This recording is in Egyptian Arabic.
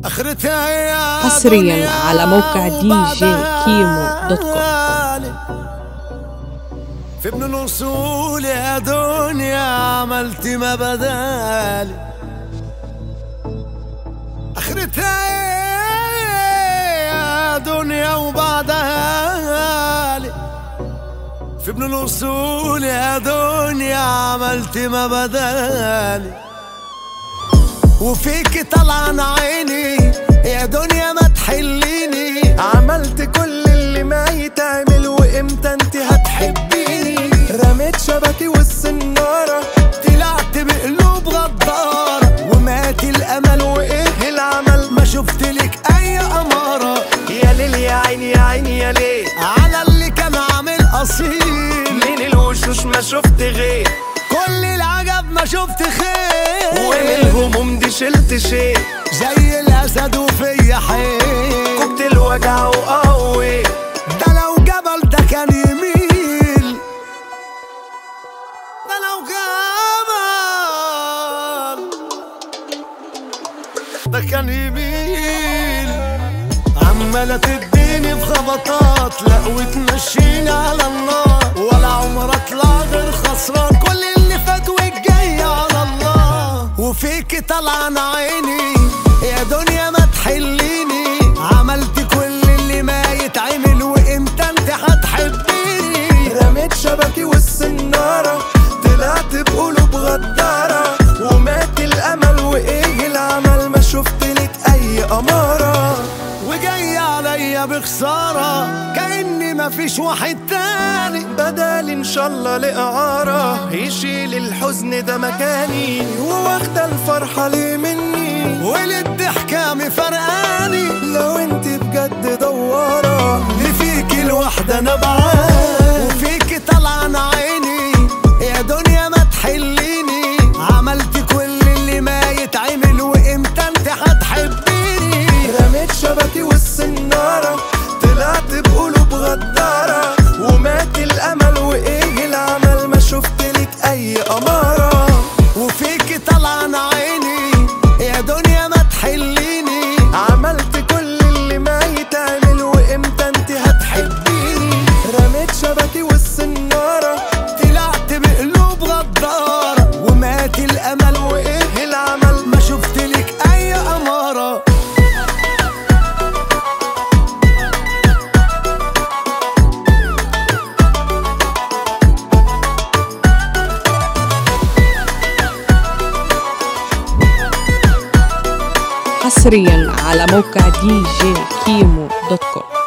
اخرتها يا حصرياً دنيا على موقع دي جي وبعدها كيمو دوت كوم. لي. في ابن الاصول يا دنيا عملت ما بدالي اخرتها يا دنيا وبعدها لي في ابن الاصول يا دنيا عملت ما بدالي وفيك طلعن عيني يا دنيا ما تحليني عملت كل اللي ما يتعمل وامتى انت هتحبيني رميت شبكي والسنارة طلعت بقلوب غدارة ومات الامل وايه العمل ما شفت لك اي امارة يا ليل يا عيني يا عيني يا ليل على اللي كان عامل اصيل من الوشوش ما شفت غير كل العجب ما شفت خير ومن الهموم دي شلت شيء زي الاسد وفيا حيل كبت الوجع وقوي ده لو جبل ده كان يميل ده لو جبل ده كان يميل عمالة تديني في خبطات لا وتمشيني على النار ولا عمر اطلع غير خسران كل اللي فات والجاي على الله وفيك طلعن عيني يا دنيا ما تحليني عملت كل اللي ما يتعمل وامتى انت هتحبيني رميت شبكي والسنارة طلعت بقلوب غدارة ومات الأمل وإيه العمل ما شفت لك أي أمارة وجاي عليا بخسارة كأني مفيش واحد تاني بدل إن شاء الله لإعارة يشيل الحزن ده مكاني وواخدة الفرحة ليه مني وللضحكة مفرقاني لو انت بجد دوارة اللي فيك الوحدة انا بعاني وفيك طلعن عيني يا دنيا ما تحليني عملت كل اللي ما يتعمل وامتى انت هتحبيني رميت شبكي والسنارة طلعت بقلوب غدارة ومات الأمل وإيه العمل ما شفت لك أي أمارة وفيك طلعن عيني يا دنيا ما تحليني عملت كل اللي ما يتعمل وإمتى انت هتحبيني رميت شبكي والسنارة طلعت بقلوب غدارة ومات الامل وايه العمل ما شفت لك اي اماره حصريا على موقع دي جي كيمو دوت كوم